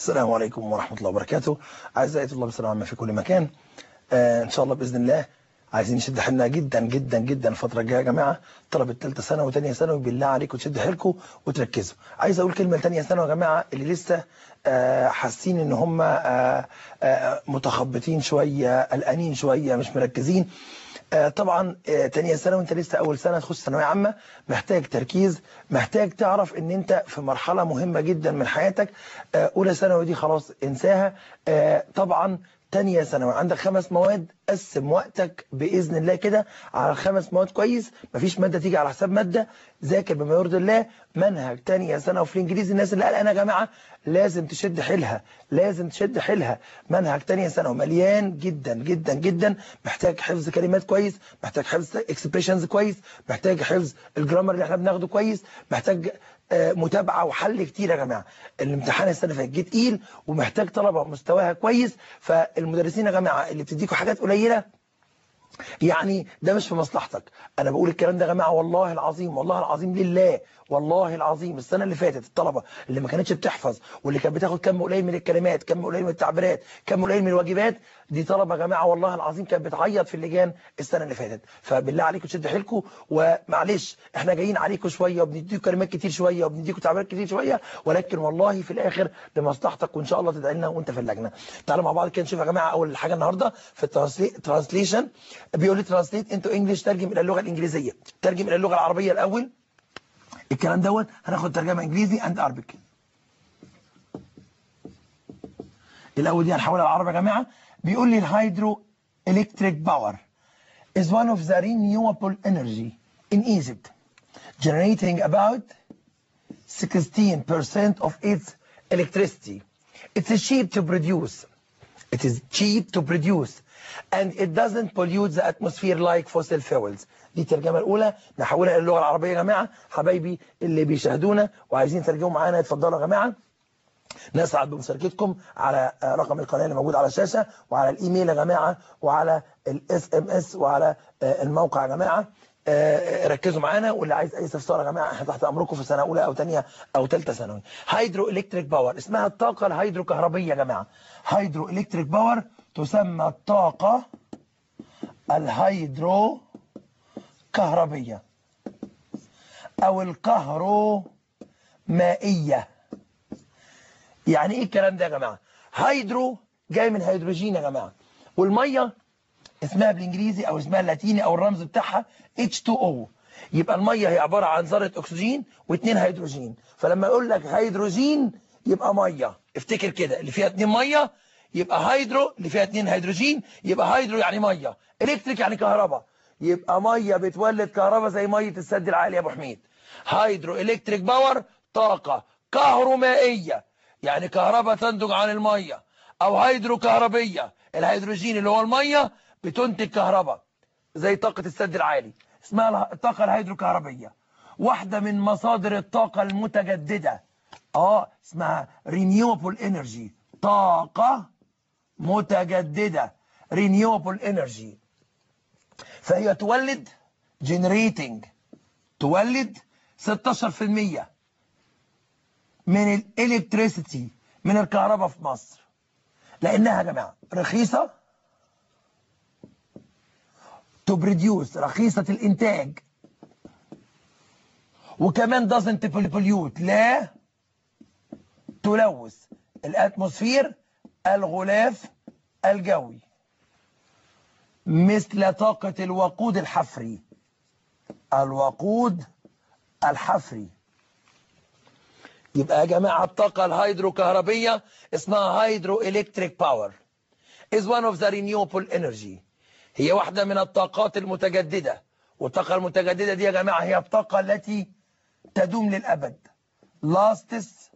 السلام عليكم ورحمة الله وبركاته أعزائي طلاب الثانوية العامة في كل مكان آه إن شاء الله بإذن الله عايزين نشد حيلنا جدا جدا جدا الفترة الجاية يا جماعة طلبة ثالثة ثانوي وثانية ثانوي بالله عليكم تشدوا حيلكم وتركزوا عايز أقول كلمة لثانية ثانوي يا جماعة اللي لسه آه حاسين إن هم آه آه متخبطين شوية قلقانين شوية مش مركزين آه طبعا آه تانية سنة وانت لسه اول سنة تخش ثانوية عامة محتاج تركيز محتاج تعرف ان انت في مرحلة مهمة جدا من حياتك آه اولى ثانوي دي خلاص انساها آه طبعا تانية ثانوي عندك خمس مواد قسم وقتك بإذن الله كده على الخمس مواد كويس مفيش مادة تيجي على حساب مادة ذاكر بما يرضي الله منهج تانية ثانوي في الإنجليزي الناس اللي قلقانة يا جماعة لازم تشد حيلها لازم تشد حيلها منهج تانية ثانوي مليان جدا جدا جدا محتاج حفظ كلمات كويس محتاج حفظ اكسبريشنز كويس محتاج حفظ الجرامر اللي احنا بناخده كويس محتاج متابعة وحل كتير يا جماعة الامتحان السنة اللي فاتت جه تقيل ومحتاج طلبة مستواها كويس فالمدرسين يا جماعة اللي بتديكوا حاجات قليلة يعني ده مش في مصلحتك انا بقول الكلام ده يا جماعه والله العظيم والله العظيم لله والله العظيم السنه اللي فاتت الطلبه اللي ما كانتش بتحفظ واللي كانت بتاخد كم قليل من الكلمات كم قليل من التعبيرات كم قليل من الواجبات دي طلبه يا جماعه والله العظيم كانت بتعيط في اللجان السنه اللي فاتت فبالله عليكم تشدوا حيلكم ومعلش احنا جايين عليكم شويه وبنديكم كلمات كتير شويه وبنديكم تعبيرات كتير شويه ولكن والله في الاخر لمصلحتك وان شاء الله تدعي لنا وانت في اللجنه تعالوا مع بعض كده نشوف يا جماعه اول حاجه النهارده في الترانسليشن بيقول لي ترانسليت انتو انجلش ترجم الى اللغه الانجليزيه ترجم الى اللغه العربيه الاول الكلام دوت هناخد ترجمه انجليزي اند اربك الاول دي هنحولها للعربي يا جماعه بيقول لي الهيدرو الكتريك باور is one of the renewable energy in Egypt generating about 16% of its electricity it's cheap to produce it is cheap to produce and it doesn't pollute the atmosphere like fossil fuels دي الترجمة الأولى نحولها إلى اللغة العربية يا جماعة حبايبي اللي بيشاهدونا وعايزين ترجموا معانا اتفضلوا يا جماعة نسعد بمشاركتكم على رقم القناة اللي موجود على الشاشة وعلى الإيميل يا جماعة وعلى الاس ام اس وعلى الموقع يا جماعة ركزوا معانا واللي عايز اي استفسار يا جماعه احنا تحت امركم في سنه اولى او ثانيه او ثالثه ثانوي هيدرو الكتريك باور اسمها الطاقه الهيدروكهربيه يا جماعه هيدرو الكتريك باور تسمى الطاقه الهيدرو كهربيه او الكهرو مائيه يعني ايه الكلام ده يا جماعه هيدرو جاي من هيدروجين يا جماعه والميه اسمها بالانجليزي او اسمها اللاتيني او الرمز بتاعها H2O يبقى الميه هي عباره عن ذره اكسجين واثنين هيدروجين فلما يقول لك هيدروجين يبقى ميه افتكر كده اللي فيها اثنين ميه يبقى هيدرو اللي فيها اثنين هيدروجين يبقى هيدرو يعني ميه الكتريك يعني كهرباء يبقى ميه بتولد كهرباء زي ميه السد العالي يا ابو حميد هيدرو الكتريك باور طاقه كهرومائيه يعني كهرباء تنتج عن الميه او هيدرو كهربيه الهيدروجين اللي هو الميه بتنتج كهرباء زي طاقة السد العالي اسمها الطاقة الهيدروكهربية واحدة من مصادر الطاقة المتجددة اه اسمها renewable energy طاقة متجددة renewable energy فهي تولد generating تولد 16% من الالكتريسيتي من الكهرباء في مصر لانها يا جماعه رخيصه to produce رخيصة الإنتاج وكمان doesn't pollute لا تلوث الأتموسفير الغلاف الجوي مثل طاقة الوقود الحفري الوقود الحفري يبقى يا جماعة الطاقة الهيدروكهربية اسمها هيدرو إلكتريك باور is one of the renewable energy هي واحدة من الطاقات المتجددة والطاقة المتجددة دي يا جماعة هي الطاقة التي تدوم للأبد lasts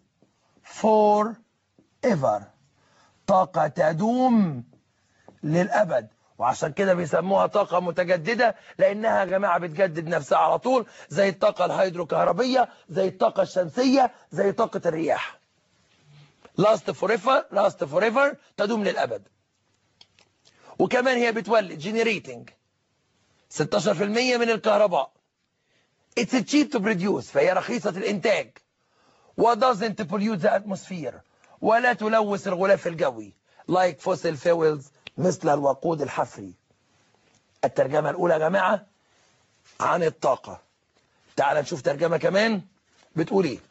forever طاقة تدوم للأبد وعشان كده بيسموها طاقة متجددة لأنها يا جماعة بتجدد نفسها على طول زي الطاقة الهيدروكهربية زي الطاقة الشمسية زي طاقة الرياح last forever last forever تدوم للأبد وكمان هي بتولد جينيريتنج 16% من الكهرباء It's cheap to produce فهي رخيصة الإنتاج و doesn't pollute the atmosphere ولا تلوث الغلاف الجوي like fossil fuels مثل الوقود الحفري الترجمة الأولى يا جماعة عن الطاقة تعال نشوف ترجمة كمان بتقول ايه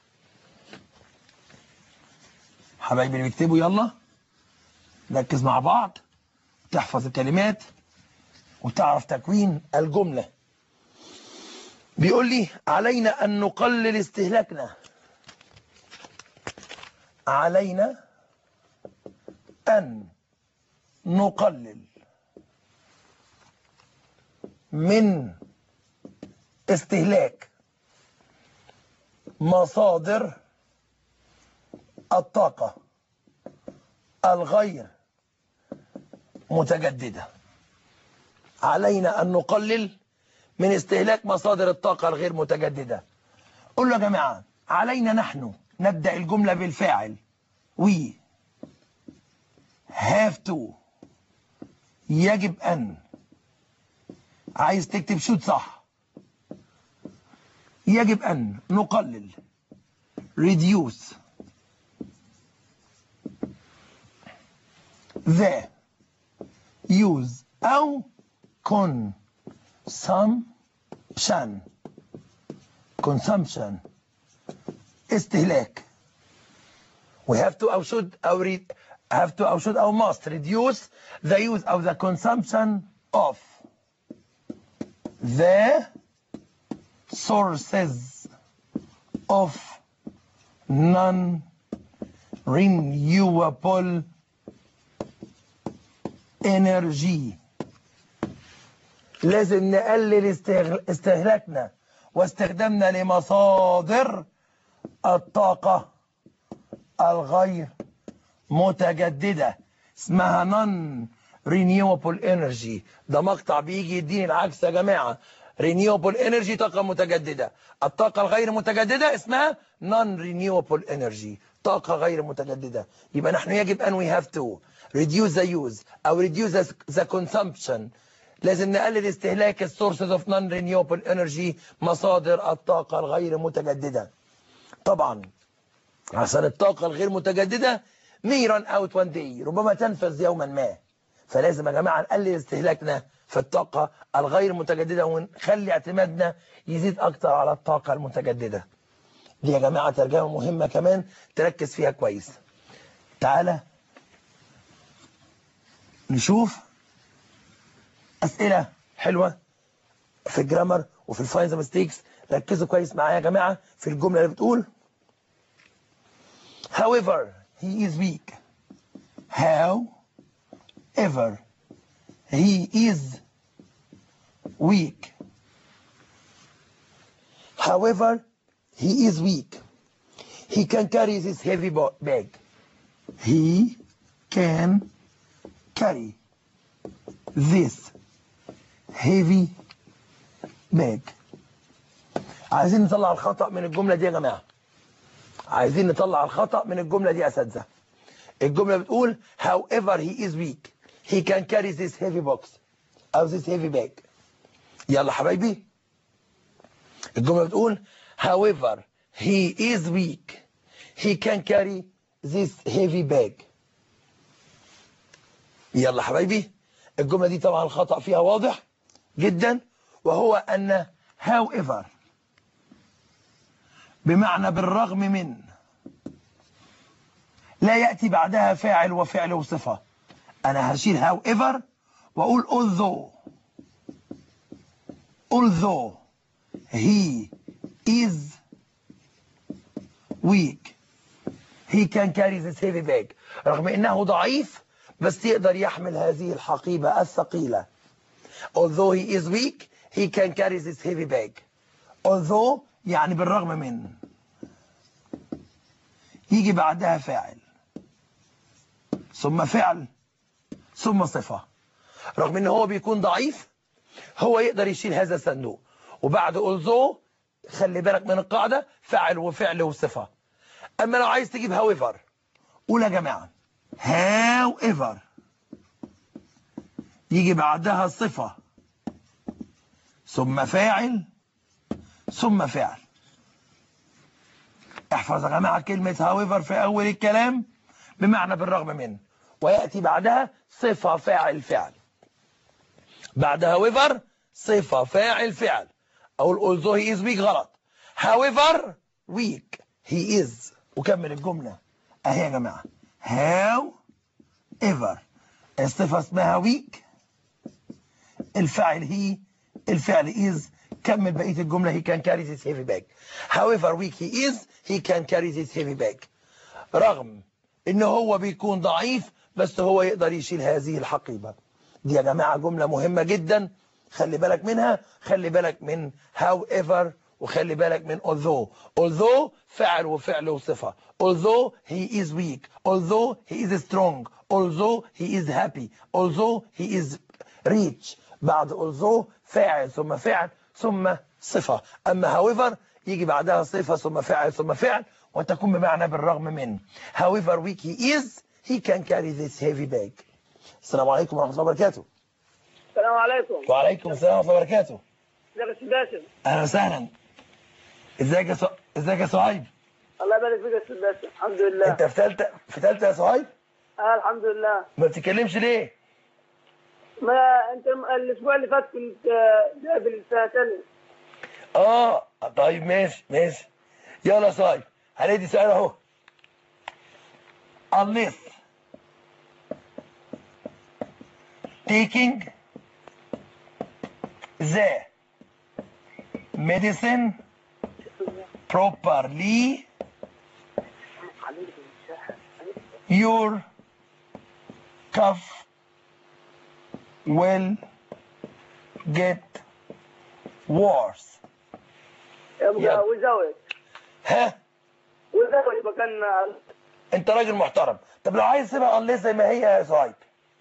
حبايبي اللي بيكتبوا يلا نركز مع بعض تحفظ الكلمات وتعرف تكوين الجملة بيقول لي علينا أن نقلل استهلاكنا علينا أن نقلل من استهلاك مصادر الطاقة الغير متجددة علينا أن نقلل من استهلاك مصادر الطاقة الغير متجددة قل له يا جماعة علينا نحن نبدأ الجملة بالفاعل we have to يجب أن عايز تكتب شوت صح يجب أن نقلل reduce the use أو consumption consumption استهلاك we have to أو should أو read have to أو should أو must reduce the use of the consumption of the sources of non-renewable energy لازم نقلل استهلاكنا واستخدامنا لمصادر الطاقة الغير متجددة اسمها non renewable energy ده مقطع بيجي يديني العكس يا جماعة renewable energy طاقة متجددة الطاقة الغير متجددة اسمها non renewable energy طاقة غير متجددة يبقى نحن يجب أن we have to reduce the use أو reduce the consumption لازم نقلل استهلاك السورسز اوف نون رينيوبل انرجي مصادر الطاقة الغير متجددة طبعا عشان الطاقة الغير متجددة ميران اوت وان داي ربما تنفذ يوما ما فلازم يا جماعة نقلل استهلاكنا في الطاقة الغير متجددة ونخلي اعتمادنا يزيد أكتر على الطاقة المتجددة دي يا جماعة ترجمة مهمة كمان تركز فيها كويس تعالى نشوف أسئلة حلوة في الجرامر وفي الفاينز ميستيكس ركزوا كويس معايا يا جماعة في الجملة اللي بتقول however he is weak however he is weak however he is weak he can carry this heavy bag he can carry this heavy bag عايزين نطلع الخطأ من الجملة دي يا جماعة عايزين نطلع الخطأ من الجملة دي يا أساتذة الجملة بتقول however he is weak he can carry this heavy box أو this heavy bag يلا حبايبي الجملة بتقول however he is weak he can carry this heavy bag يلا حبايبي الجملة دي طبعا الخطأ فيها واضح جدا وهو أن however بمعنى بالرغم من لا يأتي بعدها فاعل وفعل وصفة أنا هشيل however وأقول although although he is weak he can carry this heavy bag رغم انه ضعيف بس يقدر يحمل هذه الحقيبة الثقيلة although he is weak he can carry this heavy bag although يعني بالرغم من يجي بعدها فاعل ثم فعل ثم صفة رغم ان هو بيكون ضعيف هو يقدر يشيل هذا الصندوق وبعد although خلي بالك من القاعدة فعل وفعل وصفة اما لو عايز تجيب however قول يا جماعة however يجي بعدها صفة ثم فاعل ثم فعل احفظ يا جماعة كلمة however في أول الكلام بمعنى بالرغم من ويأتي بعدها صفة فاعل فعل بعد however صفة فاعل فعل أقول although he is weak غلط however weak he is وكمل الجملة أهي يا جماعة however الصفة اسمها weak الفاعل هي الفعل is كمل بقية الجملة he can carry this heavy bag however weak he is he can carry this heavy bag رغم ان هو بيكون ضعيف بس هو يقدر يشيل هذه الحقيبة دي يا جماعة جملة مهمة جدا خلي بالك منها خلي بالك من however وخلي بالك من although although فعل وفعل وصفة although he is weak although he is strong although he is happy although he is rich بعد although فاعل ثم فعل ثم صفة أما however يجي بعدها صفة ثم فعل ثم فعل وتكون بمعنى بالرغم من however weak he is he can carry this heavy bag السلام عليكم ورحمة الله وبركاته السلام عليكم وعليكم السلام ورحمة الله وبركاته ازيك يا استاذ باسم أهلا وسهلا ازيك يا سو... ازيك يا سهيب الله يبارك فيك يا استاذ باسم الحمد لله انت في ثالثه في ثالثه يا سهيب اه الحمد لله ما بتتكلمش ليه ما انت الاسبوع اللي فات كنت آه، جايب السنه ثانيه اه طيب ماشي ماشي يلا يا سهيب هندي سؤال اهو unless taking the medicine properly your cough will get worse يبقى يلا. وزود ها وزود يبقى كان آه، انت راجل محترم طب لو عايز تبقى الله زي ما هي يا صهيب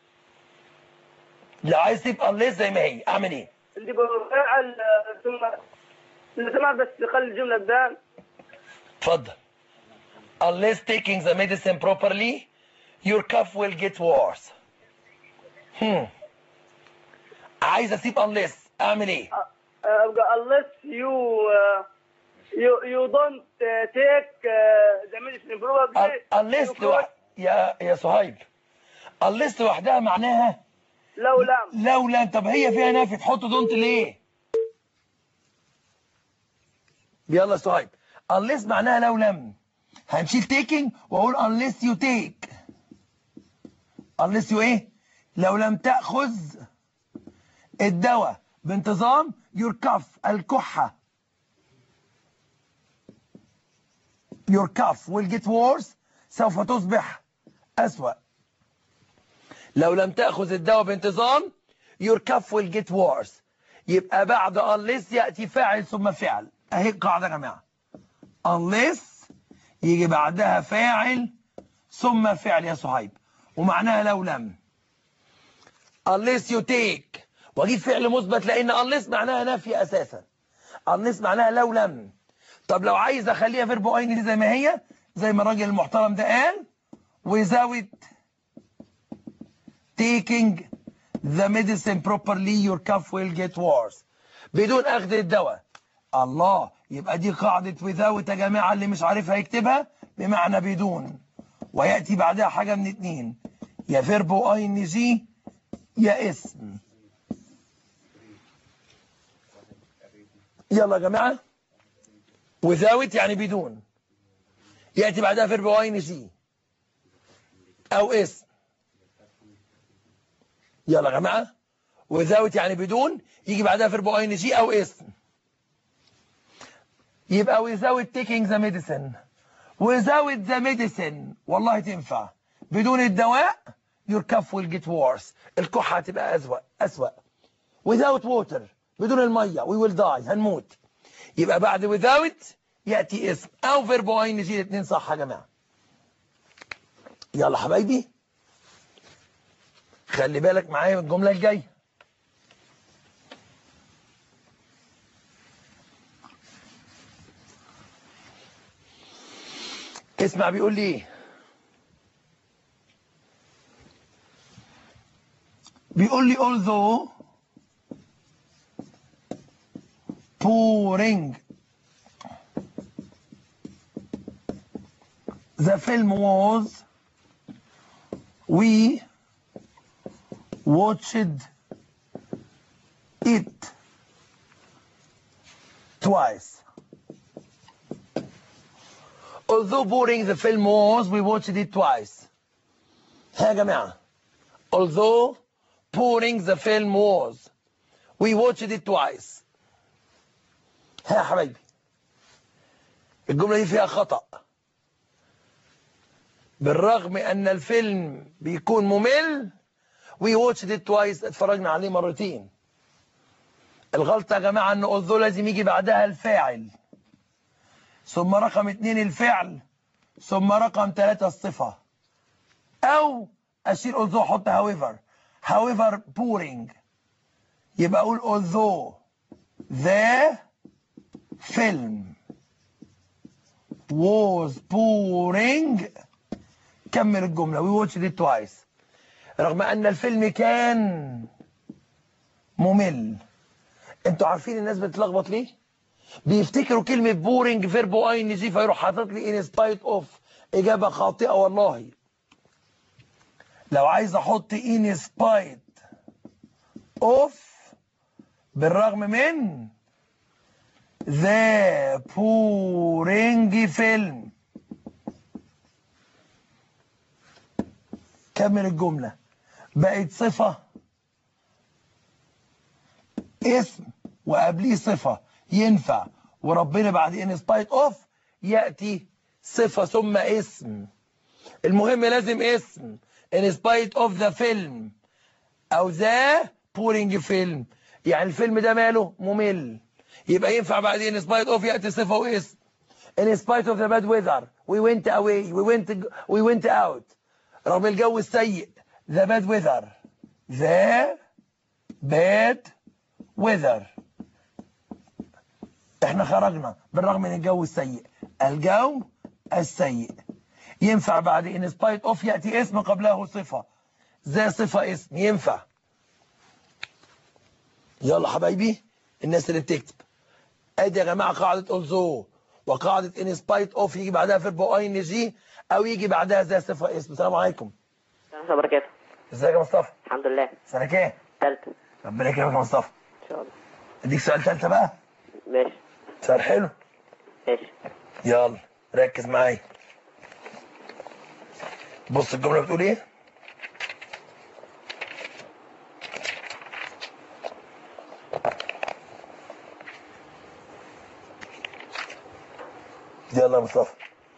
لو عايز تبقى الله زي ما هي اعمل ايه اللي بفعل آه، ثم اللي سمعت بس خلي الجمله تبان اتفضل unless taking the medicine properly your cough will get worse hmm. عايز اسيب unless اعمل ايه آه، آه، يبقى unless you uh, you you don't uh, take uh, the medicine probably Un- unless you لوح... يا يا صهيب unless لوحدها معناها لو لم لو لا طب هي فيها نافي تحط دونت ليه يلا يا صهيب unless معناها لو لم هنشيل taking واقول unless you take unless you ايه لو لم تأخذ الدواء بانتظام your cough الكحة your cough will get worse سوف تصبح أسوأ لو لم تأخذ الدواء بانتظام your cough will get worse يبقى بعد unless يأتي فاعل ثم فعل اهي القاعدة يا جماعة unless يجي بعدها فاعل ثم فعل يا صهيب ومعناها لو لم unless you take واجيب فعل مثبت لان unless معناها نفي اساسا unless معناها لو لم طب لو عايز اخليها فيرب اين زي ما هي زي ما الراجل المحترم ده قال without taking the medicine properly your cough will get worse بدون اخذ الدواء الله يبقى دي قاعدة without يا جماعة اللي مش عارفها يكتبها بمعنى بدون ويأتي بعدها حاجة من اتنين يا فيرب اين جي يا اسم يلا يا جماعة without يعني بدون يأتي بعدها فيرب اين جي او اسم يلا يا جماعة without يعني بدون يجي بعدها فيرب اين جي او اسم يبقى without taking the medicine without the medicine والله تنفع بدون الدواء your cough will get worse الكحة هتبقى أسوأ أسوأ without water بدون المية we will die هنموت يبقى بعد without يأتي اسم أو فيرب اين جي الاثنين صح يا جماعة يلا حبايبي خلي بالك معايا من الجملة الجاية اسمع بيقول لي ايه بيقول لي although pouring the film was we watched it twice although boring the film was we watched it twice ها يا جماعة although boring the film was we watched it twice ها يا حبايبي الجملة دي فيها خطأ بالرغم ان الفيلم بيكون ممل we watched it twice اتفرجنا عليه مرتين الغلطة يا جماعة ان although لازم يجي بعدها الفاعل ثم رقم اتنين الفعل ثم رقم ثلاثة الصفة او اشيل although احط however however boring يبقى اقول although the film was boring كمل الجملة we watched it twice رغم ان الفيلم كان ممل انتوا عارفين الناس بتتلخبط ليه بيفتكروا كلمة بورينج فيرب اي ان جي فيروح حاطط لي ان سبايت اوف اجابة خاطئة والله لو عايز احط ان سبايت اوف بالرغم من ذا بورينج فيلم كمل الجملة بقت صفة اسم وقبليه صفة ينفع وربنا بعد ان سبايت اوف يأتي صفة ثم اسم المهم لازم اسم ان سبايت اوف ذا فيلم او ذا بورينج فيلم يعني الفيلم ده ماله ممل يبقى ينفع بعد ان سبايت اوف يأتي صفة واسم in spite of the bad weather we went away we went we went out رغم الجو السيء the bad weather the bad weather احنا خرجنا بالرغم من الجو السيء الجو السيء ينفع بعد in spite of يأتي اسم قبله صفة ذا صفة اسم ينفع يلا حبايبي الناس اللي بتكتب ادي يا جماعة قاعدة although وقاعدة in spite of يجي بعدها فيرب اي ان جي او يجي بعدها ذا صفة اسم السلام عليكم السلام عليكم وبركاته ازيك يا مصطفى الحمد لله سنة كام تالتة ربنا يكرمك يا مصطفى ان شاء الله اديك سؤال ثالثة بقى ماشي سؤال حلو ماشي يلا ركز معايا بص الجملة بتقول ايه يلا يا مصطفى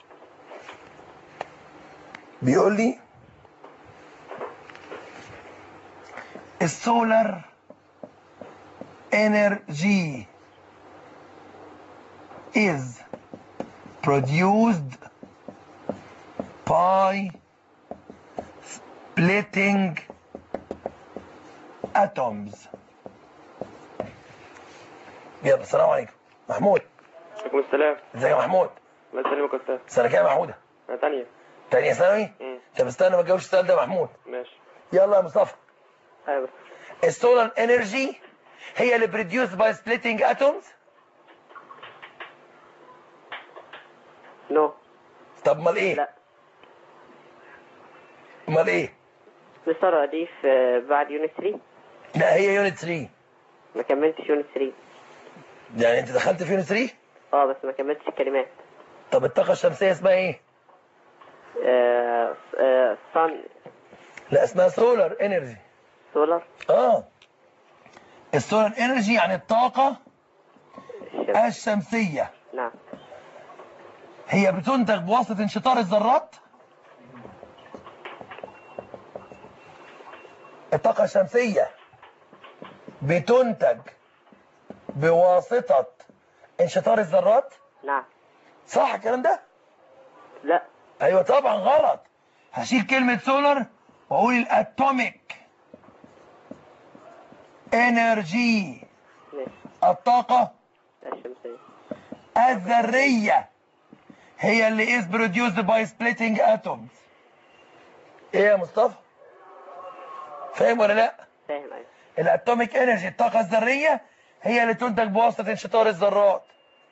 بيقول لي السولار energy is produced by splitting atoms يلا السلام عليكم محمود عليكم السلام ازيك يا محمود الله يسلمك يا استاذ سنة كام يا محمودة انا تانية تانية ثانوي مم. طب استنى ما تجاوبش السؤال ده يا محمود ماشي يلا يا مصطفى ايوه السولار انرجي هي اللي produced by splitting atoms نو طب امال ايه لا امال ايه مستر دي في بعد يونت 3 لا هي يونت 3 ما كملتش يونت 3 يعني انت دخلت في يونت 3 اه بس ما كملتش الكلمات طب الطاقة الشمسية اسمها ايه آه آه صن لا اسمها سولار انرجي سولار اه السولار انرجي يعني الطاقة الشمس الشمسية نعم هي بتنتج بواسطة انشطار الذرات الطاقة الشمسية بتنتج بواسطة انشطار الذرات نعم صح الكلام ده؟ لا ايوه طبعا غلط هشيل كلمة سولار واقول الاتوميك انرجي ماشي الطاقة الشمسية الذرية هي اللي is produced by splitting atoms ايه يا مصطفى فاهم ولا لا فاهم ايوه الاتوميك انرجي الطاقة الذرية هي اللي تنتج بواسطة انشطار الذرات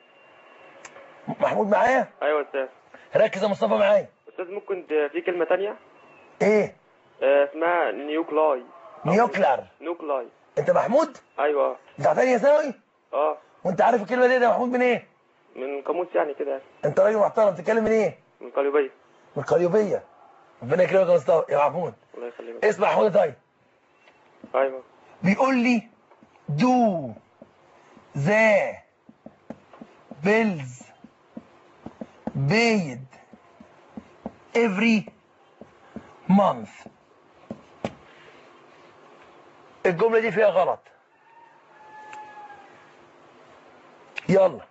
محمود معايا ايوه يا استاذ ركز يا مصطفى معايا استاذ ممكن ت- في كلمة تانية ايه آه، اسمها نيوكلاي نيوكلر نيوكلاي انت محمود ايوه انت تانية ثانوي اه وانت عارف الكلمه دي يا محمود من ايه من قاموس يعني كده يعني انت راجل محترم تتكلم من ايه من قليوبية من القليوبيه ربنا يكرمك يا مصطفى يا محمود الله يخليك اسمع محمود طيب ايوه بيقول لي do the bills paid every month الجملة دي فيها غلط يلا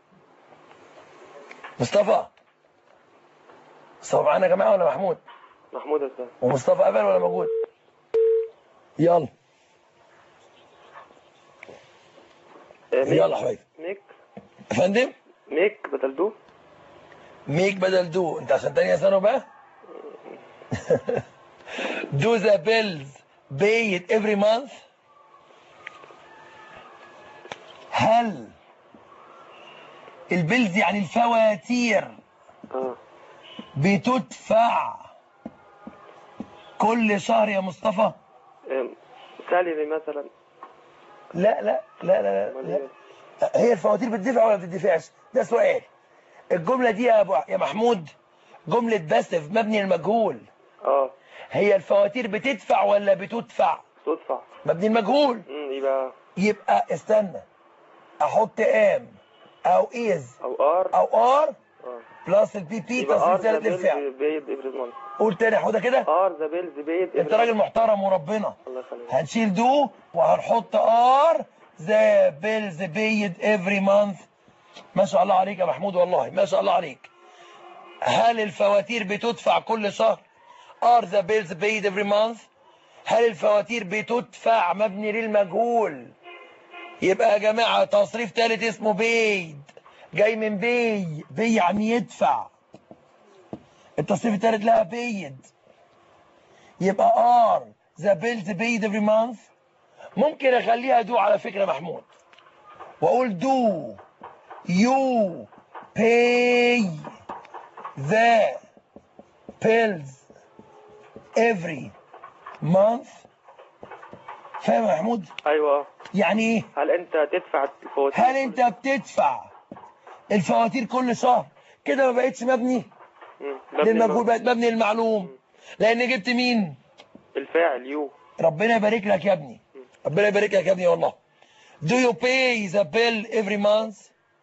مصطفى مصطفى معانا يا جماعة ولا محمود محمود استاذ ومصطفى قبل ولا موجود يلا آه، ميك- يلا يا حبيبي ميك يا فندم ميك بدل دو ميك بدل دو انت عشان تانية ثانوي بقى do the bills paid every month هل البيلز يعني الفواتير اه بتدفع كل شهر يا مصطفى سالري مثلا لا لا لا لا, لا, لا. هي الفواتير بتدفع ولا ما بتدفعش ده سؤال الجملة دي يا, أبو يا محمود جملة باسف مبني المجهول اه هي الفواتير بتدفع ولا بتدفع تدفع مبني المجهول امم يبقى يبقى استنى احط ام او از او ار او ار اه بلس البي بي يبقى ار تصريف ذا ثالث للفعل بيلز بيد افري مانث قول تاني حوده كده ار ذا بيلز بيد انت راجل محترم وربنا الله يخليك هنشيل دو وهنحط ار ذا بيلز بيد افري مانث ما شاء الله عليك يا محمود والله ما شاء الله عليك هل الفواتير بتدفع كل شهر ار ذا بيلز بيد افري مانث هل الفواتير بتدفع مبني للمجهول يبقى يا جماعة تصريف ثالث اسمه بيد جاي من بي بي يعني يدفع التصريف الثالث لها بيد يبقى ار ذا بيلز بيد افري مانث ممكن اخليها دو على فكرة محمود واقول دو يو باي ذا bills every month فاهم يا محمود ايوه يعني ايه هل انت تدفع الفواتير هل انت بتدفع الفواتير كل شهر كده ما بقتش مبني مم. مبني للمجهول المجهول. بقت مبني للمعلوم لان جبت مين الفاعل يو ربنا يبارك لك يا ابني ربنا يبارك لك يا ابني والله Do you pay the bill every month?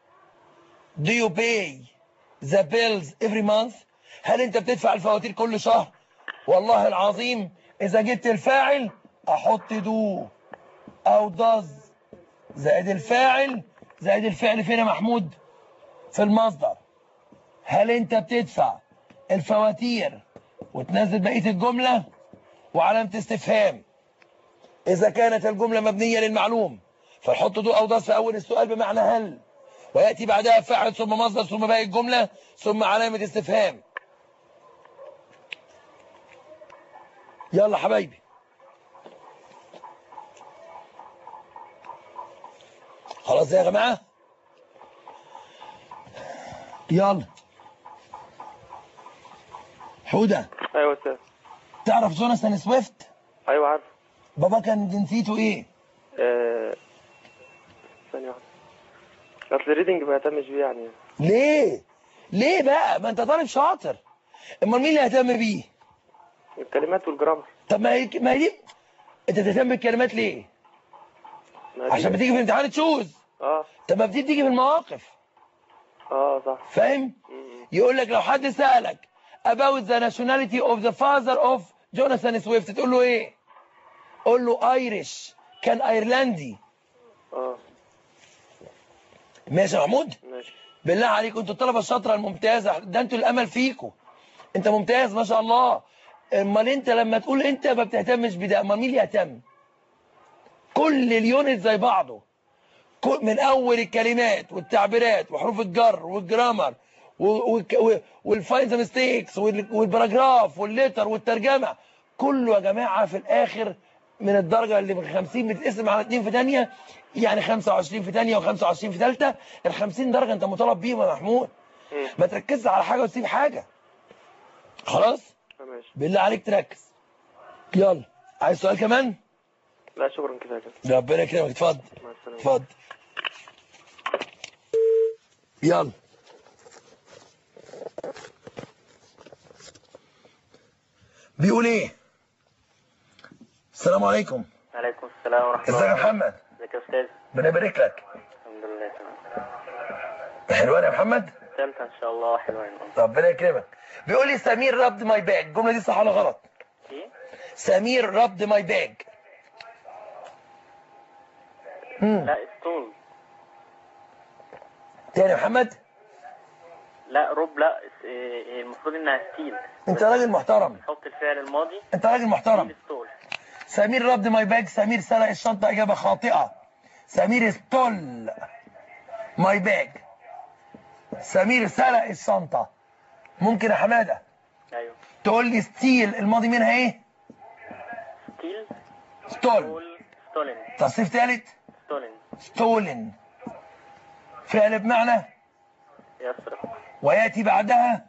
Do you pay the bills every month? هل انت بتدفع الفواتير كل شهر؟ والله العظيم اذا جبت الفاعل احط دو او does زائد الفاعل زائد الفعل فين يا محمود؟ في المصدر هل انت بتدفع الفواتير وتنزل بقية الجملة وعلامة استفهام إذا كانت الجملة مبنية للمعلوم فنحط دو أو ضاس في أول السؤال بمعنى هل ويأتي بعدها فاعل ثم مصدر ثم باقي الجملة ثم علامة استفهام يلا حبايبي خلاص يا جماعة يلا حودة ايوه استاذ تعرف جوناثان سويفت ايوه عارف بابا كان جنسيته ايه آه، ثانية واحدة اصل الريدنج ما يهتمش بيه يعني ليه ليه بقى ما انت طالب شاطر امال مين اللي هيهتم بيه الكلمات والجرامر طب ما هي ما هي دي انت تهتم بالكلمات ليه ما دي- عشان بتيجي في الامتحان تشوز اه طب ما بتيجي في المواقف اه صح فاهم مم. يقول لك لو حد سألك about the nationality of the father of جوناثان سويفت تقول له ايه قول له ايرش كان ايرلندي اه ماشي يا محمود ماشي بالله عليكم انتوا الطلبه الشاطره الممتازه ده انتوا الامل فيكم انت ممتاز ما شاء الله امال انت لما تقول انت ما بتهتمش بده امال مين اللي يهتم كل اليونت زي بعضه كل- من اول الكلمات والتعبيرات وحروف الجر والجرامر والفاينز ميستيكس والباراجراف والليتر والترجمه كله يا جماعه في الاخر من الدرجه اللي من 50 بتتقسم على 2 في ثانيه يعني 25 في ثانيه و25 في ثالثه ال 50 درجه انت مطالب بيهم يا محمود مم. ما تركزش على حاجه وتسيب حاجه خلاص ماشي بالله عليك تركز يلا عايز سؤال كمان لا شكرا كفايه كده ربنا يكرمك اتفضل مع السلامه اتفضل يلا بيقول ايه السلام عليكم عليكم السلام ورحمة ازيك يا الله محمد ازيك يا أستاذ ربنا يبارك لك الحمد لله تمام حلوان يا محمد ثالثة إن شاء الله حلوين ربنا يكرمك بيقول لي سمير ربد ماي باج الجمله دي صح ولا غلط إيه؟ سمير ربد ماي باج امم لا ستول تاني يا محمد لا رب لا س- إيه، المفروض إنها ستيل انت راجل محترم حط الفعل الماضي انت راجل محترم ستيل ستول سمير ربد ماي باج سمير سرق الشنطة إجابة خاطئة سمير ستول ماي باج سمير سرق الشنطة ممكن يا حمادة أيوه تقول لي ستيل الماضي منها ايه؟ ستيل ستول ستول ستولن تصريف ثالث ستولن ستولن فعل بمعنى يسرق ويأتي بعدها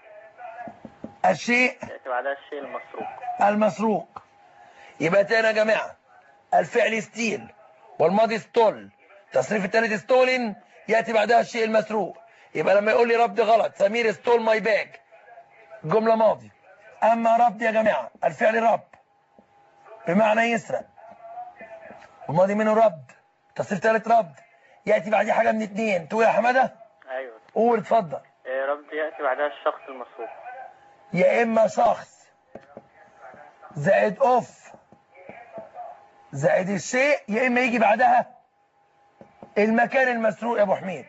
الشيء يأتي بعدها الشيء المسروق المسروق يبقى تاني يا جماعة الفعل ستيل والماضي ستول تصريف الثالث ستولن يأتي بعدها الشيء المسروق يبقى لما يقول لي ربط غلط سمير ستول ماي باج جملة ماضي أما ربط يا جماعة الفعل رب بمعنى يسرق والماضي منه ربط تصريف ثالث ربط يأتي بعديه حاجة من اتنين تقول يا حمادة أيوه قول اتفضل إيه، رب يأتي بعدها الشخص المسروق يا اما شخص زائد اوف زائد الشيء يا اما يجي بعدها المكان المسروق يا ابو حميد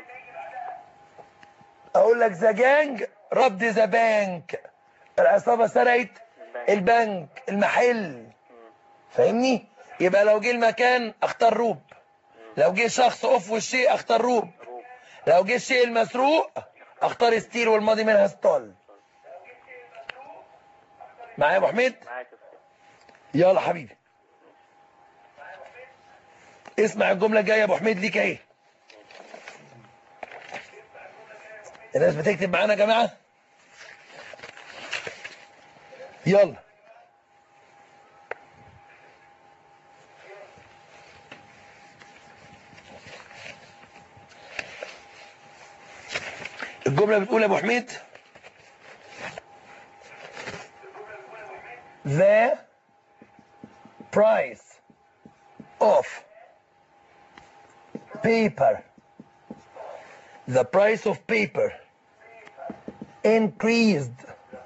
اقول لك ذا جانج ربط ذا بانك العصابه سرقت البنك المحل فاهمني يبقى لو جه المكان اختار روب لو جه شخص اوف والشيء اختار روب روب لو جه الشيء المسروق اختار ستيل والماضي منها ستول معايا يا ابو حميد معاك يا أستاذ يلا حبيبي اسمع الجمله الجايه يا ابو حميد ليك ايه الناس بتكتب معانا يا جماعه يلا الجمله بتقول يا ابو حميد the price of paper the price of paper increased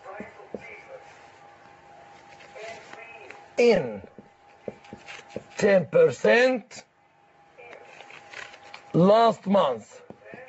in 10% last month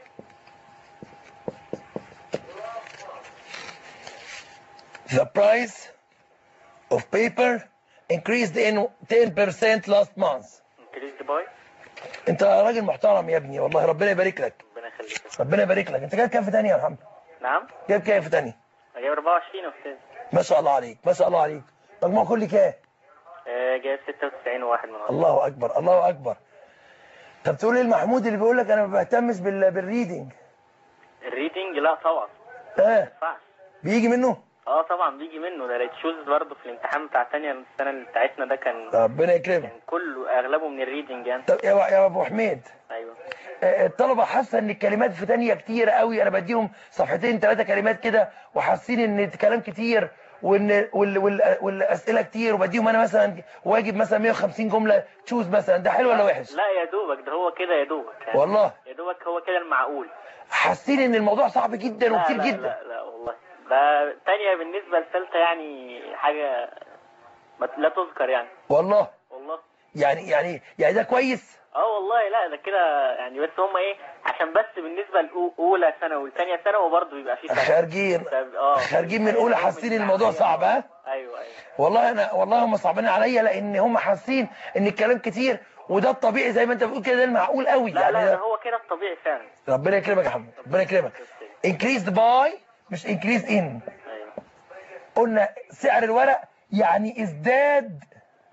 the price of paper increased in 10% last month انكريز باي انت راجل محترم يا ابني والله ربنا يبارك لك ربنا يخليك ربنا يبارك لك انت جايب كام في تاني يا محمد نعم جايب كام في تاني أنا جايب 24 يا أستاذ ما شاء الله عليك ما شاء الله عليك مجموع كل كام آه، جايب 96 وواحد من عشرة الله اكبر الله اكبر طب تقول ايه المحمود اللي بيقول لك انا ما بهتمش بال... بالريدنج الريدنج لا طبعا اه ما ينفعش بيجي منه اه طبعا بيجي منه ده تشوز برضه في الامتحان بتاع تانية السنة اللي بتاعتنا ده كان ربنا يكرمك كان كله اغلبه من الريدنج يعني طب يا يا ابو حميد ايوه آه، الطلبه حاسه ان الكلمات في تانية كتير قوي انا بديهم صفحتين ثلاثه كلمات كده وحاسين ان الكلام كتير وان وال... وال... والاسئله كتير وبديهم انا مثلا واجب مثلا 150 جمله تشوز مثلا ده حلو ولا وحش لا يا دوبك ده هو كده يا دوبك يعني والله يا دوبك هو كده المعقول حاسين ان الموضوع صعب جدا لا وكتير لا جدا لا لا والله ده تانية بالنسبة لثالثة يعني حاجة ما لا تذكر يعني والله والله يعني يعني يعني ده كويس اه والله لا ده كده يعني بس هم ايه عشان بس بالنسبة لأولى ثانوي وثانية ثانوي برضه بيبقى في فرق. خارجين طب- اه خارجين من اولى حاسين ان الموضوع صعب ها ايوه ايوه والله انا والله هم صعبانين عليا لان هم حاسين ان الكلام كتير وده الطبيعي زي ما انت بتقول كده ده المعقول قوي لا يعني لا ده ده هو كده الطبيعي فعلا ربنا يكرمك يا محمد ربنا يكرمك increased by مش increased in ايوه قلنا سعر الورق يعني ازداد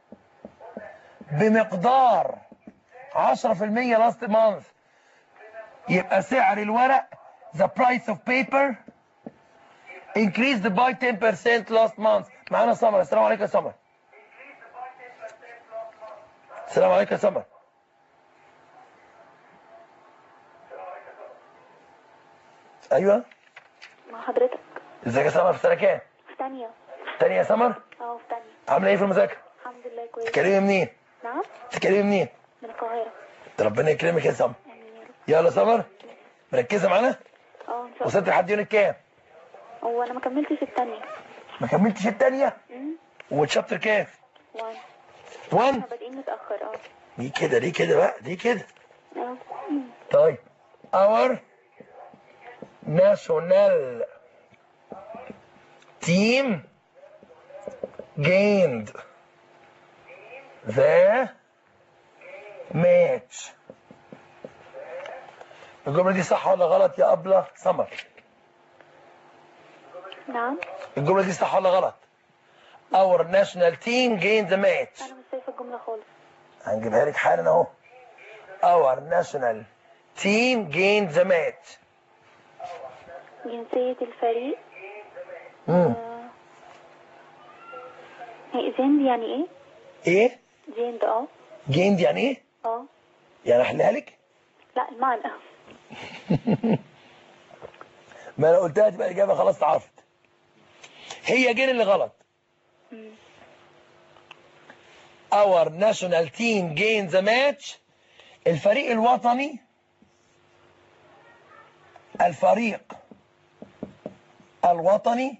بمقدار 10% last month يبقى سعر الورق the price of paper increased by 10% last month معانا سمر السلام عليكم يا سمر السلام عليكم يا سمر ايوه مع حضرتك ازيك يا سمر في سنه كام في تانية تانية يا سمر اه في تانية عامله ايه في المذاكره الحمد لله كويس تكلمي منين نعم تكلمي منين من القاهرة ده ربنا يكرمك يا سمر يعني يا رب. يلا سمر مركزه معانا اه ان شاء الله وصلت لحد يونت كام هو انا ما كملتش التانية ما كملتش الثانيه امم والشابتر كام وان 1 احنا بادئين متأخر اه ليه كده ليه كده بقى ليه كده اه مم. طيب our national team gained the match الجملة دي صح ولا غلط يا أبلة سمر نعم الجملة دي صح ولا غلط our national team gained the match انا مش شايفة الجملة خالص هنجيبها لك حالا اهو our national team gained the match جنسية الفريق مم. آه. هي زيند يعني ايه؟ ايه زيند اه gained يعني ايه اه يعني احلها لك لا المعنى ما انا قلتها تبقى الاجابه خلاص اتعرفت هي جين اللي غلط مم. our national team gained the match الفريق الوطني الفريق الوطني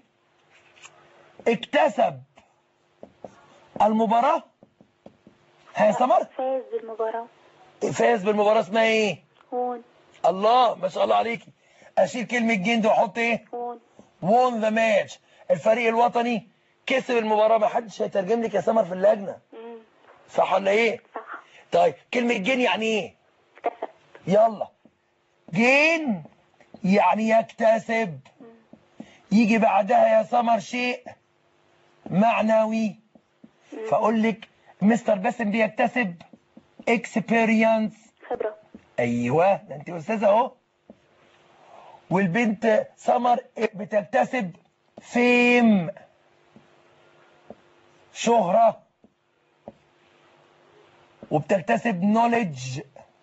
اكتسب المباراة ها سمر فاز بالمباراة فاز بالمباراة اسمها ايه هون الله ما شاء الله عليكي اشيل كلمة جند واحط ايه هون won the match الفريق الوطني كسب المباراة ما حدش هيترجم لك يا سمر في اللجنة مم. صح ولا ايه صح طيب كلمة جين يعني ايه اكتسب يلا جين يعني يكتسب يجي بعدها يا سمر شيء معنوي فاقول لك مستر باسم بيكتسب اكسبيرينس خبرة ايوه ده انت استاذه اهو والبنت سمر بتكتسب فيم شهرة وبتكتسب نوليدج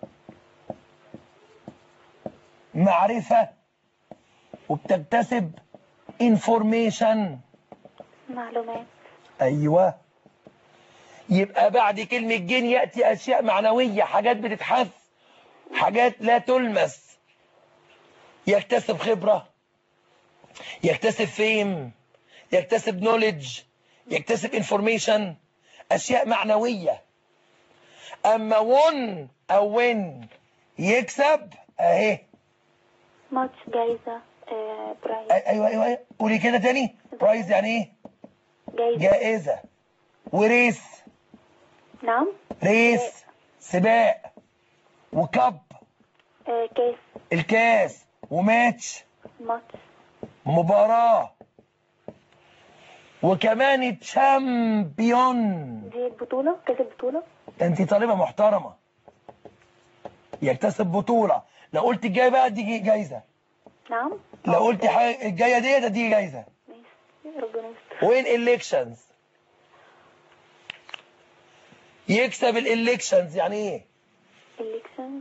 معرفة وبتكتسب انفورميشن معلومات ايوه يبقى بعد كلمة جن يأتي أشياء معنوية حاجات بتتحس حاجات لا تلمس يكتسب خبرة يكتسب فيم يكتسب نوليدج يكتسب انفورميشن أشياء معنوية أما ون أو وين يكسب أهي ماتش جايزة آه برايز أي- أيوه أيوه أيوه قولي كده تاني برايز يعني إيه جايزة جائزة وريس نعم ريس سباق وكب آه كاس الكاس وماتش ماتش مباراة وكمان تشامبيون دي البطولة كاس البطولة ده انت طالبة محترمة يكتسب بطولة لو قلت الجاية بقى دي جايزة نعم لو قلت حاجة الجاية دي دي جايزة ماشي ربنا يستر وين الكشنز يكسب الالكشنز يعني ايه الإلكشن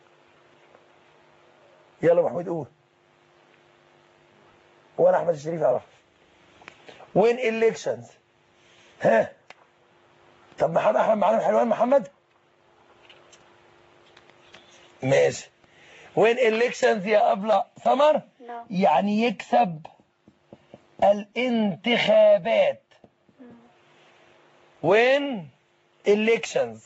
يلا يا محمود قول وانا احمد الشريف اعرف وين الكشنز ها طب محمد احمد معانا الحلوان محمد ماشي وين الكشنز يا ابله سمر نعم يعني يكسب الانتخابات وين elections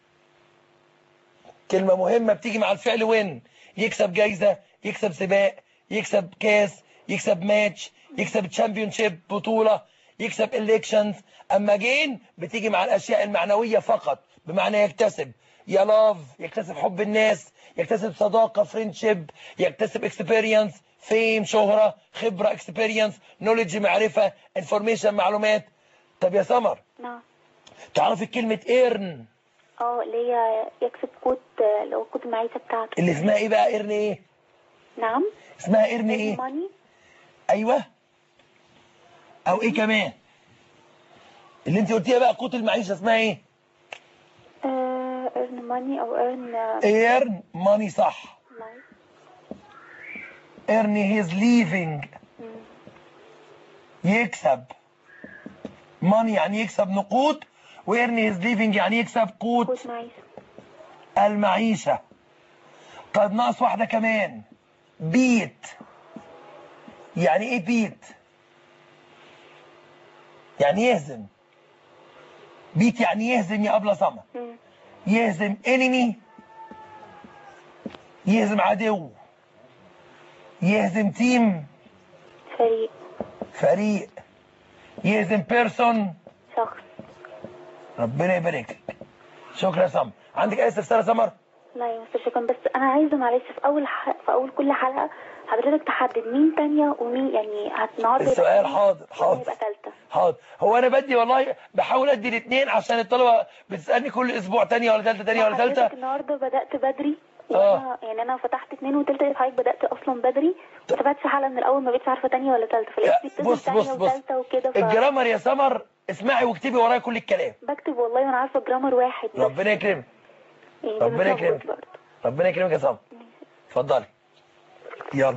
كلمة مهمة بتيجي مع الفعل وين يكسب جايزة يكسب سباق يكسب كاس يكسب ماتش يكسب تشامبيونشيب بطولة يكسب elections أما جين بتيجي مع الأشياء المعنوية فقط بمعنى يكتسب يا لاف يكتسب حب الناس يكتسب صداقة فريندشيب يكتسب اكسبيرينس فيم شهرة خبرة اكسبيرينس نوليدج معرفة انفورميشن معلومات طب يا سمر نعم تعرفي كلمة ايرن اه اللي هي يكسب كود آه، اللي هو كود المعيشة بتاعته اللي اسمها ايه بقى ايرن ايه نعم اسمها ايرن ايه ماني ايوه او ايه كمان اللي انت قلتيها بقى قوت المعيشة اسمها ايه آه earn money أو earn uh, earn money صح life earn his living يكسب money يعني يكسب نقود و earn his living يعني يكسب قوت قوت معيشة المعيشة طيب ناقص واحدة كمان بيت يعني ايه بيت يعني يهزم بيت يعني يهزم يا أبلة سما مم. يهزم enemy يهزم عدو يهزم تيم فريق فريق يهزم بيرسون شخص ربنا يبارك لك شكرا يا سمر عندك اي استفسار يا سمر لا يا مستر شكرا بس أنا عايزة معلش في أول ح... في أول كل حلقة حضرتك تحدد مين تانية ومين يعني هت- النهارده يبقى السؤال تانية حاضر ولا حاضر يبقى تالتة حاضر هو انا بدي والله بحاول ادي الاثنين عشان الطلبه بتسالني كل اسبوع تانية ولا ثالثه تانية ولا حضرتك ثالثه النهارده بدأت بدري آه. وانا يعني انا فتحت اتنين وتالتة حضرتك بدأت اصلا بدري ما تابعتش حلقة من الاول ما بقتش عارفة تانية ولا تالتة فلقيت بيتصل بص تانية بص بص وتالتة وكده ف... الجرامر يا سمر اسمعي واكتبي ورايا كل الكلام بكتب والله وانا عارفة جرامر واحد بس ربنا يكرمك يعني ربنا بتلخبط يكرمك. برضه. ربنا يكرمك يا سمر اتفضلي يلا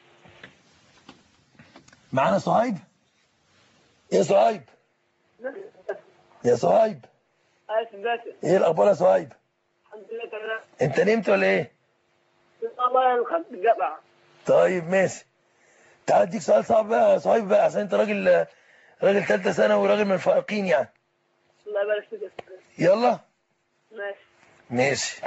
معانا صهيب يا صهيب يا صهيب ألف باسل ايه الاخبار يا صهيب الحمد لله تمام انت نمت ولا ايه والله الخط قطع طيب ماشي تعال اديك سؤال صعب بقى يا صهيب بقى عشان انت راجل راجل ثالثه ثانوي وراجل من الفائقين يعني الله يبارك فيك يلا ماشي ماشي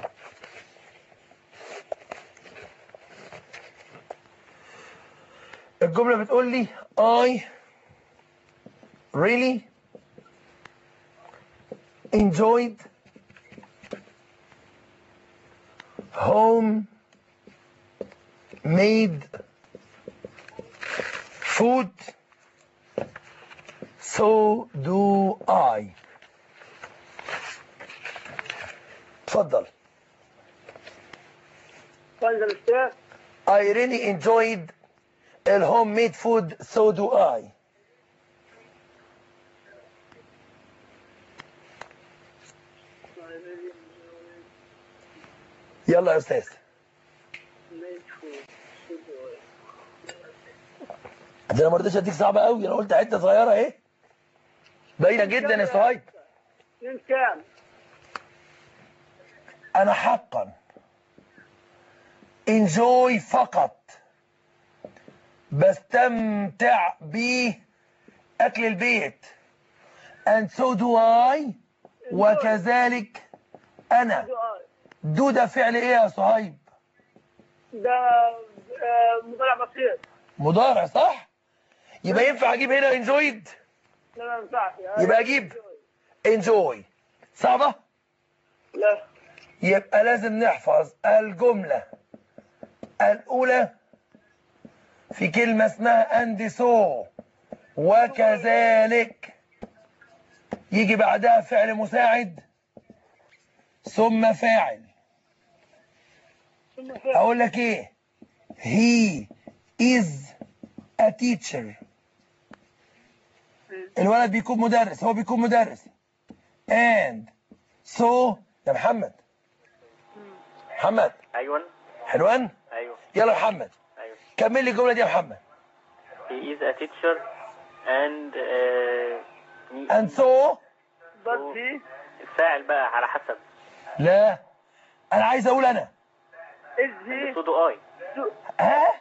الجملة بتقول لي I really enjoyed home made food so do I اتفضل فانزل الشيخ I really enjoyed the homemade food so do I يلا يا استاذ ده انا ما رضيتش اديك صعبه قوي انا قلت حته صغيره اهي باينه جدا يا صهيب من كام؟ انا حقا enjoy فقط بستمتع بأكل البيت and so do I وكذلك أنا سؤال دو ده فعل إيه يا صهيب ده آه، مضارع بسيط مضارع صح يبقى ينفع أجيب هنا enjoyed لا ما ينفعش يبقى أجيب enjoy صعبة لا يبقى لازم نحفظ الجملة الأولى في كلمة اسمها and so وكذلك يجي بعدها فعل مساعد ثم فاعل ثم فعل. أقول لك إيه he is a teacher الولد بيكون مدرس هو بيكون مدرس and so يا محمد محمد ايوه حلوان ايوه يلا يا محمد ايوه كمل لي الجمله دي يا محمد he is a teacher and uh, he- and so بس هي الفاعل بقى على حسب لا انا عايز اقول انا إز هي so do I ها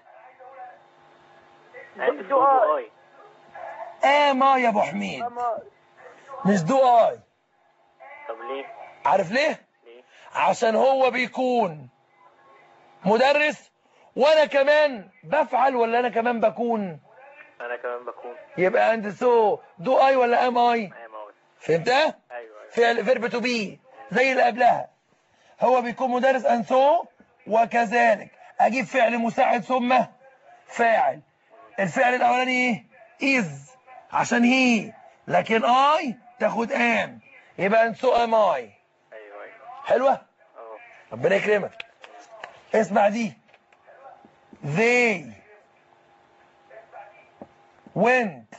and so do do I. I اه ما يا ابو حميد أما مش دو اي طب ليه عارف ليه ليه عشان هو بيكون مدرس وانا كمان بفعل ولا انا كمان بكون انا كمان بكون يبقى اند سو دو اي ولا ام اي ايوه موت فهمتها ايوه ايوه فعل فيرب تو بي زي اللي قبلها هو بيكون مدرس ان سو وكذلك اجيب فعل مساعد ثم فاعل الفعل الاولاني ايه از عشان هي لكن اي تاخد ام يبقى ان سو ام اي ايوه ايوه حلوه اه ربنا يكرمك اسمع دي they went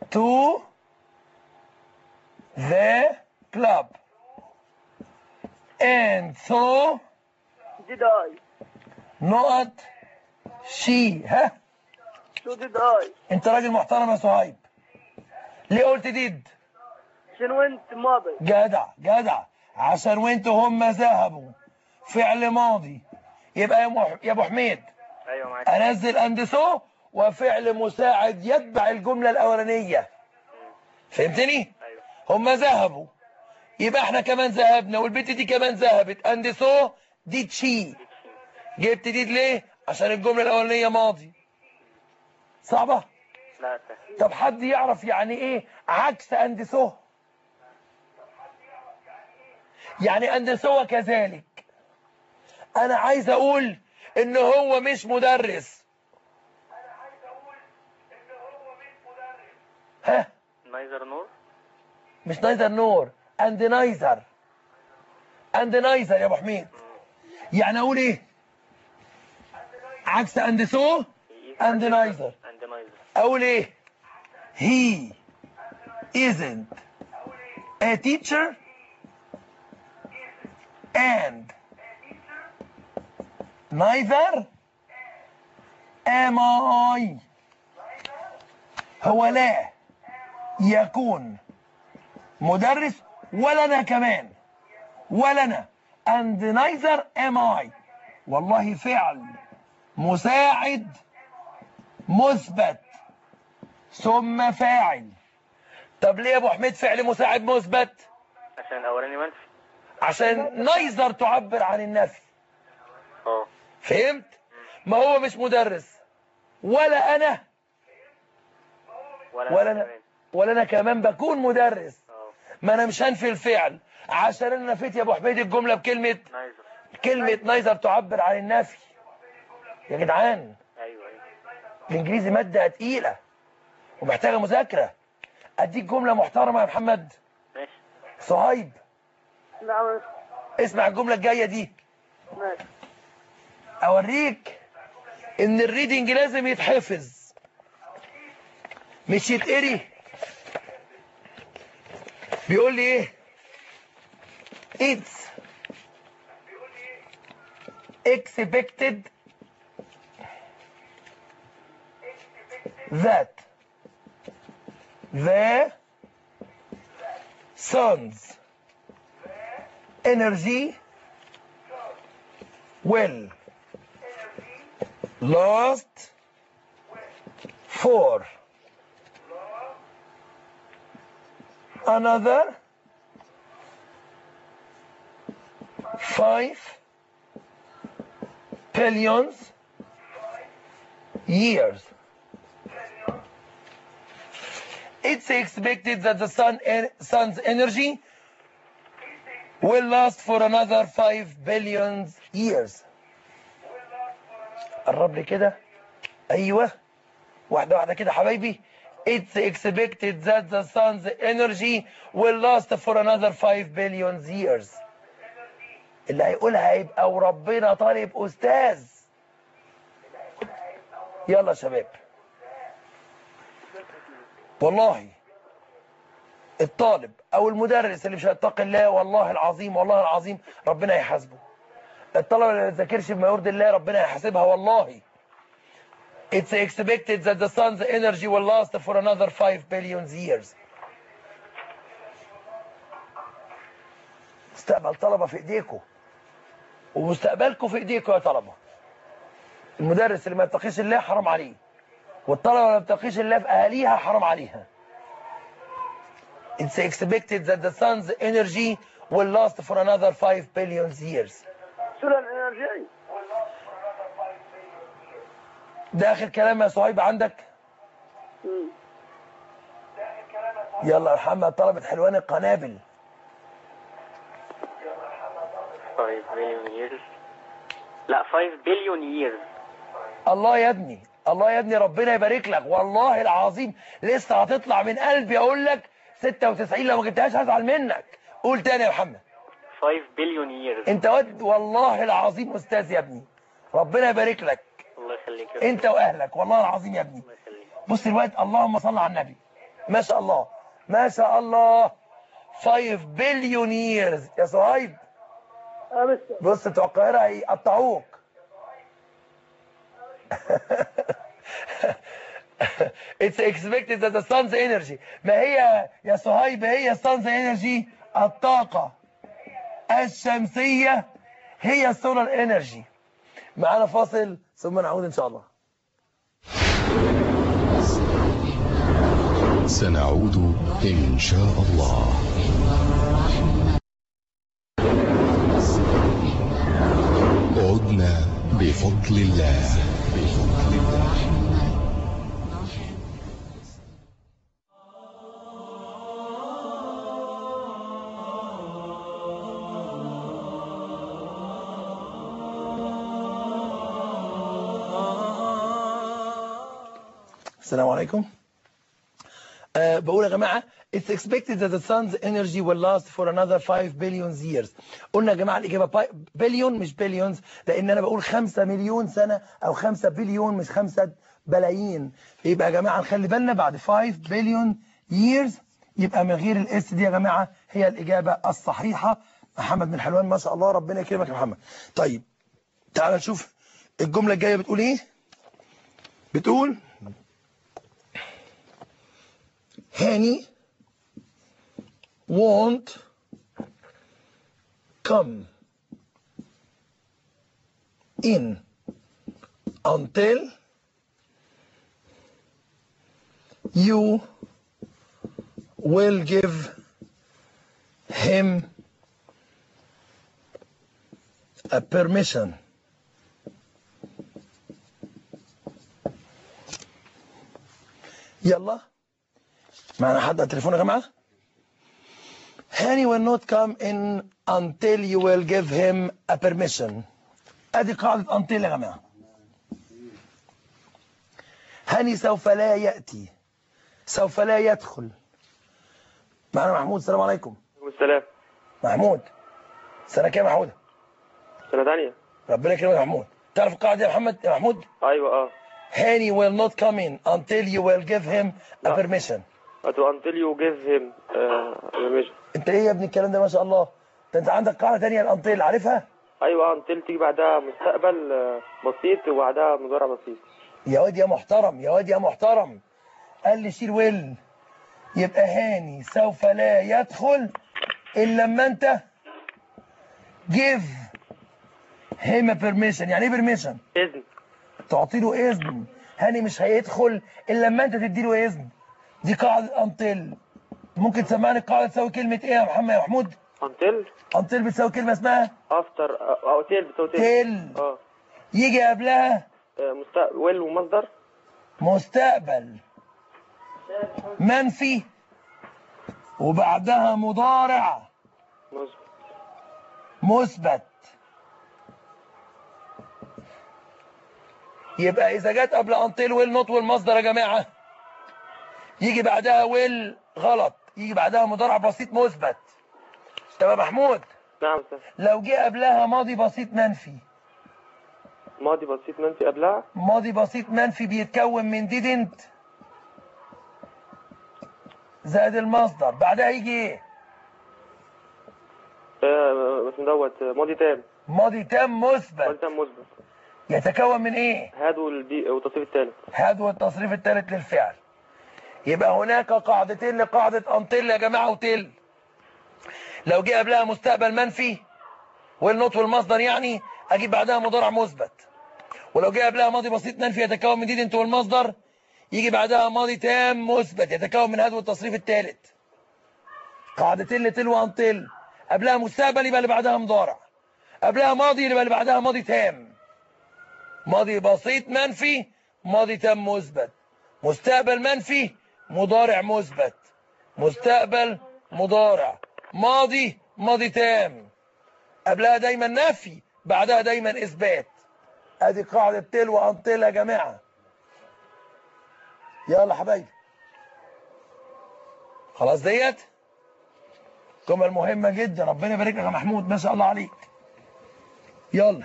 to the club and so did I نقط she ها so did I انت راجل محترم يا صهيب ليه قلت ديد عشان وانت ماضي جدع جدع عشان وانتوا هم ذهبوا فعل ماضي يبقى يا مح... يا ابو حميد ايوه معاك انزل اند سو وفعل مساعد يتبع الجمله الاولانيه فهمتني ايوه هم ذهبوا يبقى احنا كمان ذهبنا والبنت دي كمان ذهبت اند سو دي تشي جبت دي ليه عشان الجمله الاولانيه ماضي صعبه لا سهل طب حد يعرف يعني ايه عكس اند سو يعني اند سو كذلك انا عايز اقول ان هو مش مدرس ها نايزر نور مش نايزر نور اند نايزر اند نايزر يا ابو حميد يعني اقول ايه عكس اند سو اند نايزر اند نايزر اقول ايه he isn't a teacher and neither am I هو لا يكون مدرس ولا انا كمان ولا انا and neither am I والله فعل مساعد مثبت ثم فاعل طب ليه يا ابو حميد فعل مساعد مثبت عشان الاولاني منفي عشان نيزر تعبر عن النفي اه فهمت ما هو مش مدرس ولا انا ولا ولا أنا انا كمان. ولا انا كمان بكون مدرس اه ما انا مش هنفي الفعل عشان انا نفيت يا ابو حميد الجمله بكلمه نايزر كلمه نيزر تعبر عن النفي يا جدعان ايوه ايوه الانجليزي ماده تقيله ومحتاجه مذاكره اديك جمله محترمه يا محمد ماشي صهيب نعم اسمع الجمله الجايه دي ماشي اوريك ان الريدنج لازم يتحفظ مش يتقري بيقول لي ايه it's expected that the sun's energy will last for another five billions years. It's expected that the sun, sun's energy will last for another 5 billion years. قرب لي كده ايوه واحده واحده كده حبايبي It's expected that the sun's energy will last for another 5 billion years. اللي هيقولها هيبقى وربنا طالب استاذ. يلا يا شباب. والله الطالب او المدرس اللي مش هيتقي الله والله العظيم والله العظيم ربنا يحاسبه. الطلبه اللي ما بتذاكرش بما يرضي الله ربنا يحاسبها والله. It's expected that the sun's energy will last for another 5 billion years. مستقبل طلبة في ايديكم ومستقبلكم في ايديكم يا طلبة. المدرس اللي ما يتقيش الله حرام عليه. والطلبة اللي ما بتقيش الله في اهاليها حرام عليها. It's expected that the sun's energy will last for another 5 billion years. سورة الانرجي ده اخر كلام يا صهيب عندك؟ مم. يلا ارحمها طلبة حلوان القنابل. 5 billion years لا 5 billion years الله يا ابني الله يا ابني ربنا يبارك لك والله العظيم لسه هتطلع من قلبي اقول لك 96 لو ما جبتهاش هزعل منك قول تاني يا محمد 5 billion years انت ود والله العظيم استاذ يا ابني ربنا يبارك لك الله يخليك يا رب. انت واهلك والله العظيم يا ابني الله يخليك بص الواد اللهم صل على النبي ما شاء الله ما شاء الله 5 بليون ييرز يا صهيب اه مستر بص بتوع القاهرة هيقطعوك It's expected that the sun's energy ما هي يا صهيب هي sun's energy الطاقة الشمسية هي السولار انرجي معانا فاصل ثم نعود ان شاء الله سنعود إن شاء الله عدنا بفضل الله بفضل الله السلام عليكم أه بقول يا جماعة it's expected that the sun's energy will last for another 5 billion years قلنا يا جماعة الإجابة بليون مش بليونز لأن أنا بقول 5 مليون سنة أو 5 بليون مش 5 بلايين يبقى يا جماعة نخلي بالنا بعد 5 بليون years يبقى من غير الاس دي يا جماعة هي الإجابة الصحيحة محمد بن حلوان ما شاء الله ربنا يكرمك يا محمد طيب تعال نشوف الجملة الجاية بتقول إيه بتقول هاني won't come in until you will give him a permission يلا معنا حد على التليفون يا جماعه هاني will not come in until you will give him a permission ادي قاعده until يا جماعه هاني سوف لا ياتي سوف لا يدخل معنا محمود السلام عليكم والسلام محمود سنه كام يا محمود سنة تانية ربنا يكرمك يا محمود تعرف القاعده دي يا محمد يا محمود أيوة أه هاني will not come in until you will give him a لا. permission هتو until you give him uh, permission انت ايه يا ابني الكلام ده ما شاء الله ده انت عندك قاعده ثانيه الانطيل عارفها أيوة until تيجي بعدها مستقبل آه، بسيط وبعدها مضارع بسيط يا واد يا محترم يا واد يا محترم قال لي شيل ويل يبقى هاني سوف لا يدخل الا لما انت give him a permission يعني ايه permission إذن تعطي له اذن هاني مش هيدخل الا لما انت تدي له اذن دي قاعده انطل ممكن تسمعني القاعده تساوي كلمه ايه يا محمد يا محمود until انطل بتساوي كلمه اسمها after أو تيل بتساوي تيل تل أه يجي قبلها آه، مستقبل will ومصدر مستقبل منفي وبعدها مضارع مظبوط مثبت يبقى اذا جت قبل انطيل ويل نوت والمصدر يا جماعه يجي بعدها ويل غلط يجي بعدها مضارع بسيط مثبت طب يا محمود نعم أستاذ لو جه قبلها ماضي بسيط منفي ماضي بسيط منفي قبلها ماضي بسيط منفي بيتكون من didn't زائد المصدر بعدها يجي ايه آه، اسمه دوت آه، ماضي تام ماضي تام ماضي مثبت تام مثبت يتكون من ايه هاد والبي والتصريف الثالث هذا هو التصريف الثالث للفعل يبقى هناك قاعدتين لقاعدة أنطل يا جماعة وتل لو جه قبلها مستقبل منفي والنوت والمصدر يعني أجيب بعدها مضارع مثبت ولو جه قبلها ماضي بسيط منفي يتكون من دي انت والمصدر يجي بعدها ماضي تام مثبت يتكون من هذا التصريف الثالث قاعدتين لتل وأنطل قبلها مستقبل يبقى اللي بعدها مضارع قبلها ماضي يبقى اللي بعدها ماضي تام ماضي بسيط منفي ماضي تام مثبت مستقبل منفي مضارع مثبت مستقبل مضارع ماضي ماضي تام قبلها دايما نفي بعدها دايما اثبات ادي قاعده تل وانطل يا جماعه يلا حبايبي خلاص ديت جمل مهمه جدا ربنا يبارك لك يا محمود ما شاء الله عليك يلا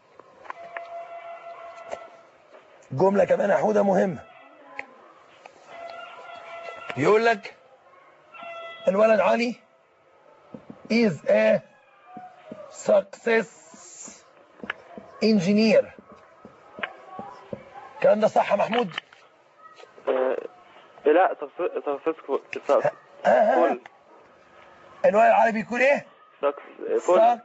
جملة كمان يا حودة مهمة يقول لك الولد علي is a success engineer الكلام ده صح يا محمود آه، لا سكسسفول آه، آه. فول الوالد العربي يكون ايه فول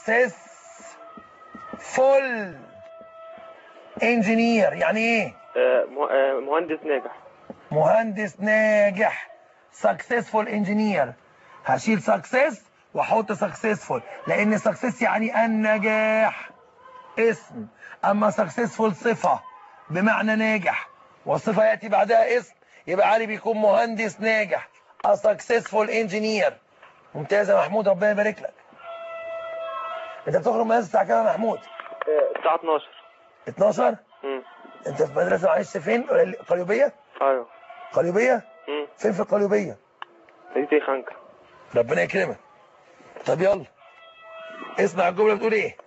successful engineer يعني ايه مهندس ناجح مهندس ناجح successful engineer هشيل success واحط successful لان success يعني النجاح اسم اما successful صفة بمعنى ناجح والصفة يأتي بعدها اسم يبقى علي بيكون مهندس ناجح a successful engineer ممتاز يا محمود ربنا يبارك لك انت بتخرج من الساعة كام يا محمود آه، الساعة 12 12 مم. انت في مدرسة معلش فين قليوبية ايوه قليوبية مم. فين في القليوبية دي خانكة ربنا يكرمك طب يلا اسمع الجملة بتقول ايه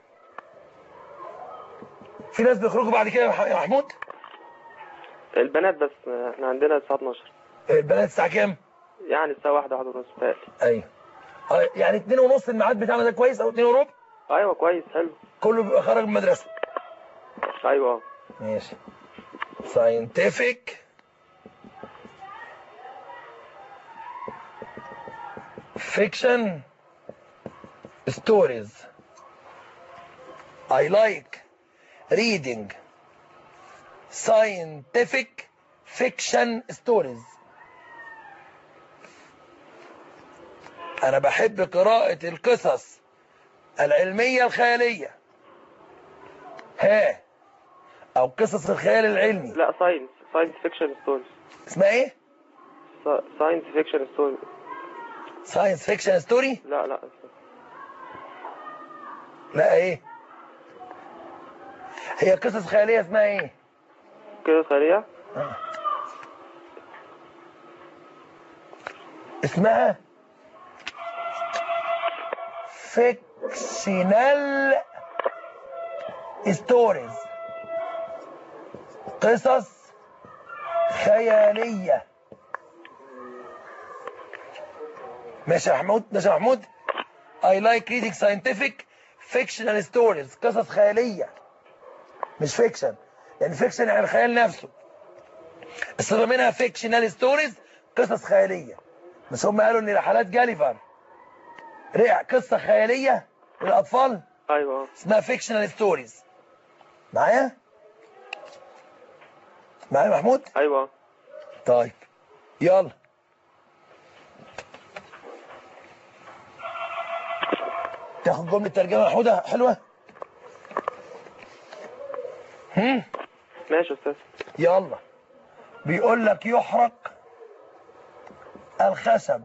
في ناس بيخرجوا بعد كده يا مح- يا محمود البنات بس آه، احنا عندنا الساعة 12 البنات الساعة كام يعني الساعة واحدة واحدة ونص تقريبا ايوه اه، يعني اتنين ونص الميعاد بتاعنا ده كويس او اتنين وربع ايوه كويس حلو كله بيبقى خرج من المدرسة ايوه ماشي scientific fiction stories I like reading scientific fiction stories أنا بحب قراءة القصص العلمية الخيالية ها أو قصص الخيال العلمي لا ساينس ساينس فيكشن ستوريز اسمها إيه؟ ساينس فيكشن ستوري ساينس فيكشن ستوري لا لا لا ايه هي قصص خياليه اسمها ايه كده خيرية آه. اسمها فيكشنال ستوريز قصص خياليه ماشي يا محمود ماشي يا محمود I like reading scientific fictional stories قصص خيالية مش فيكشن يعني فيكشن يعني الخيال نفسه الصفة منها fictional stories قصص خيالية بس هم قالوا ان رحلات جاليفر رجع قصة خيالية للأطفال ايوه اسمها fictional stories معايا؟ معايا يا محمود؟ ايوه طيب يلا تاخد جملة ترجمة يا حودة حلوة هم ماشي يا استاذ يلا بيقول لك يحرق الخشب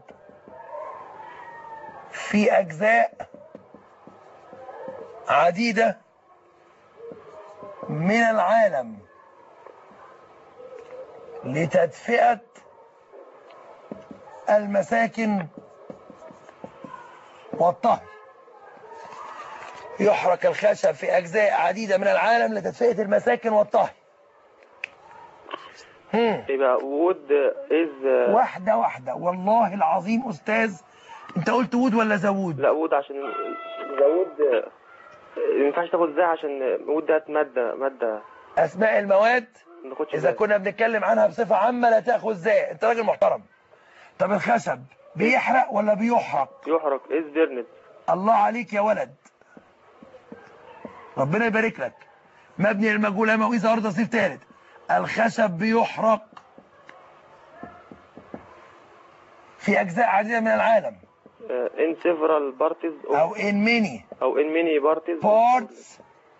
في أجزاء عديدة من العالم لتدفئة المساكن والطهي يحرق الخشب في أجزاء عديدة من العالم لتدفئة المساكن والطهي هم. يبقى وود از واحدة واحدة والله العظيم أستاذ أنت قلت وود ولا زوود لا وود عشان زود ما ينفعش تاخد ازاي عشان وود ده مادة مادة أسماء المواد ما ناخدش إذا ازاي. كنا بنتكلم عنها بصفة عامة لا تأخذ زي أنت راجل محترم طب الخشب بيحرق ولا بيحرق يحرق از بيرنت الله عليك يا ولد ربنا يبارك لك مبني للمجهول أما وإذا أرض صيف ثالث الخشب بيحرق في أجزاء عديدة من العالم ان سيفرال بارتيز أو in many او ان ميني بارتيز parts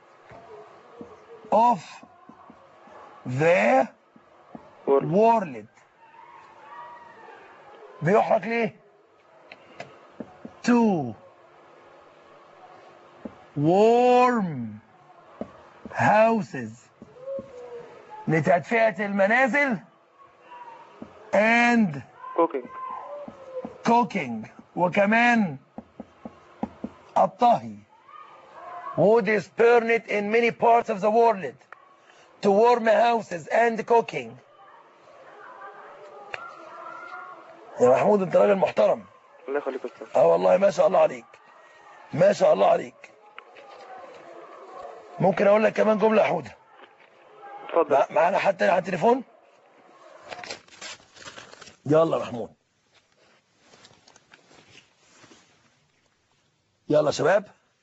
of the world بيحرق ليه to warm houses لتدفئة المنازل and كوكينج cooking وكمان الطهي wood is burned in many parts of the world to warm houses and cooking يا محمود انت راجل محترم الله يخليك يا استاذ اه والله ما شاء الله عليك ما شاء الله عليك ممكن اقول لك كمان جمله يا حوده اتفضل مع- معانا حتى على التليفون يلا محمود يلا شباب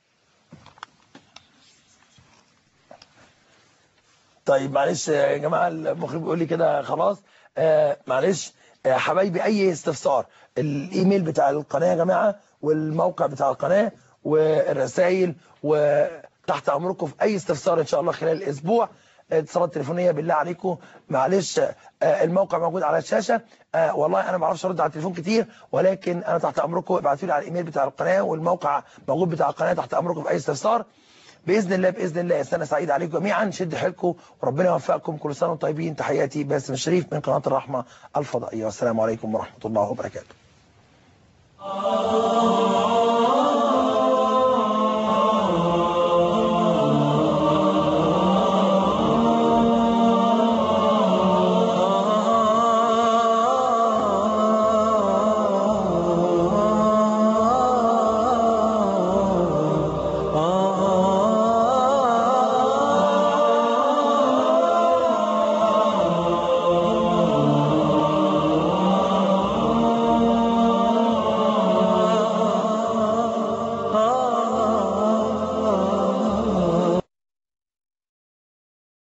طيب معلش يا جماعه المخرج بيقول لي كده خلاص آه معلش آه حبايبي اي استفسار الايميل بتاع القناه يا جماعه والموقع بتاع القناه والرسائل وتحت امركم في اي استفسار ان شاء الله خلال الاسبوع اتصالات تليفونيه بالله عليكم معلش آه الموقع موجود على الشاشه آه والله انا ما بعرفش ارد على التليفون كتير ولكن انا تحت امركم ابعتوا لي على الايميل بتاع القناه والموقع موجود بتاع القناه تحت امركم في اي استفسار باذن الله باذن الله سنه سعيده عليكم جميعا شد حيلكم وربنا يوفقكم كل سنه وانتم طيبين تحياتي باسم الشريف من قناه الرحمه الفضائيه والسلام عليكم ورحمه الله وبركاته